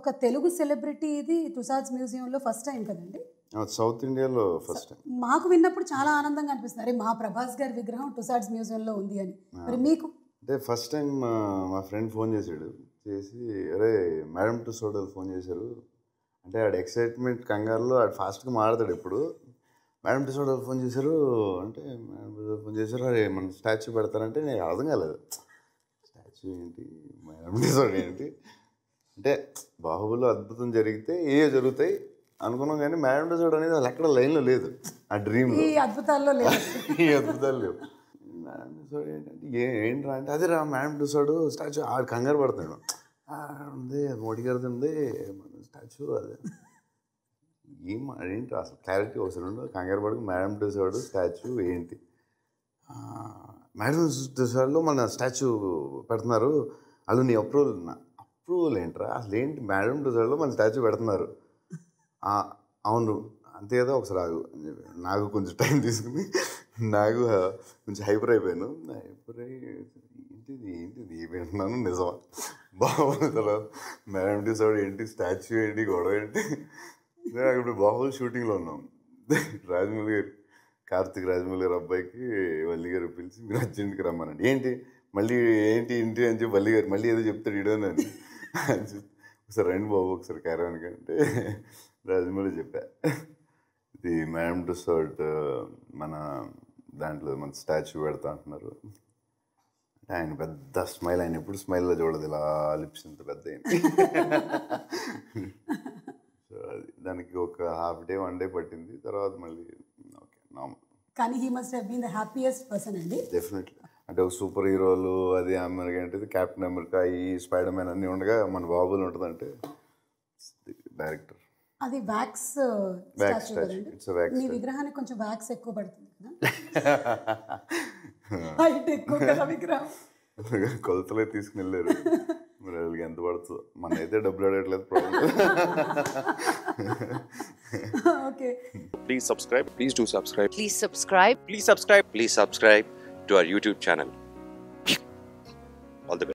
ఒక తెలుగు సెలబ్రిటీ ఇది తుసాద్స్ మ్యూజియంలో ఫస్ట్ టైం కదండి సౌత్ ఇండియాలో ఫస్ట్ టైం మాకు విన్నప్పుడు చాలా ఆనందంగా అనిపిస్తుంది అరే మా ప్రభాస్ గారి విగ్రహం టుసాడ్స్ మ్యూజియంలో ఉంది అని మరి మీకు అంటే ఫస్ట్ టైం మా ఫ్రెండ్ ఫోన్ చేశాడు చేసి అరే మేడం టు సోడల్ ఫోన్ చేశారు అంటే ఆడ ఎక్సైట్మెంట్ కంగారులో ఆడు ఫాస్ట్గా మాడతాడు ఎప్పుడు మేడం టు సోడల్ ఫోన్ చేశారు అంటే మేడం టు ఫోన్ చేశారు అరే మన స్టాచ్యూ పెడతారంటే నేను అర్థం కాలేదు స్టాచ్యూ ఏంటి మేడం టు సోడల్ ఏంటి అంటే బాహుబలిలో అద్భుతం జరిగితే ఏ జరుగుతాయి అనుకున్నాం కానీ మేడం టు సోడల్ అనేది అసలు ఎక్కడ లైన్లో లేదు ఆ డ్రీమ్లో ఈ అద్భుతాల్లో లేదు ఈ అద్భుతాలు లేవు మేడం డిసోడ్ ఏంటంటే ఏ ఏంట్రా అంటే అదే రా మేడం డిసోడ్ స్టాచ్యూ ఆడు కంగారు పడుతున్నాడు "ఆ, ఉంది అది మోడీ గారిది ఉంది మన స్టాచ్యూ అదే ఏం ఏంటి అసలు క్లారిటీ ఒకసారి ఉండు కంగారు పడుకు మేడం డిసోడ్ స్టాచ్యూ ఏంటి "ఆ, మేడం డిసోడ్లో మన స్టాచ్యూ పెడుతున్నారు వాళ్ళు నీ అప్రూవల్ అప్రూవల్ ఏంట్రా అసలు ఏంటి మేడం డిసోడ్లో మన స్టాచ్యూ పెడుతున్నారు "ఆ, అవును అంతే కదా ఒకసారి ఆగు అని చెప్పి నాకు కొంచెం టైం తీసుకుని నాకు కొంచెం హైపర్ అయిపోయాను హైపర్ అయ్యి ఏంటిది ఏంటిది వింటున్నాను నిజమా బాహుబలి తర్వాత మేడం డిసౌడ్ ఏంటి స్టాచ్యూ ఏంటి గొడవ ఏంటి నేను అక్కడ బాహుబలి షూటింగ్లో ఉన్నాం రాజమౌళి గారు కార్తిక్ రాజమౌళి గారు అబ్బాయికి వల్లి గారు పిలిచి మీరు అర్జెంట్కి రమ్మనండి ఏంటి మళ్ళీ ఏంటి ఏంటి అని చెప్పి వల్లి గారు మళ్ళీ ఏదో చెప్తాడు ఇడోనని అని చెప్పి ఒకసారి రండి బాబు ఒకసారి క్యారవాన్కి అంటే రాజమౌళి చెప్పా ఇది మేడం టు సర్ట్ మన దాంట్లో మన స్టాచ్యూ పెడతా అంటున్నారు అంటే ఆయన పెద్ద స్మైల్ ఆయన ఎప్పుడు స్మైల్లో చూడదు ఇలా లిప్స్ ఇంత పెద్ద అయింది సో అది దానికి ఒక హాఫ్ డే వన్ డే పట్టింది తర్వాత మళ్ళీ ఓకే నార్మల్ కానీ he must have been the happiest person అండి డెఫినెట్లీ అంటే ఒక సూపర్ హీరోలు అది అమెరికా అంటే క్యాప్టెన్ అమెరికా ఈ స్పైడర్ మ్యాన్ అన్నీ ఉండగా మన బాబులు ఉంటుందంటే డైరెక్టర్ అది వ్యాక్స్ Wax స్టాచ్యూ statue. కదండి It's a wax మీ విగ్రహానికి కొంచెం వ్యాక్స్ ఎక్కువ పడుతుంది కదా హైట్ ఎక్కువ కదా విగ్రహం కొలతలే తీసుకుని వెళ్ళారు మరి వాళ్ళకి ఎంత పడుతుందో మన అయితే డబ్బులు అడగట్లేదు problem okay Please subscribe. Please do subscribe. Please subscribe. Please subscribe. Please subscribe to our YouTube channel.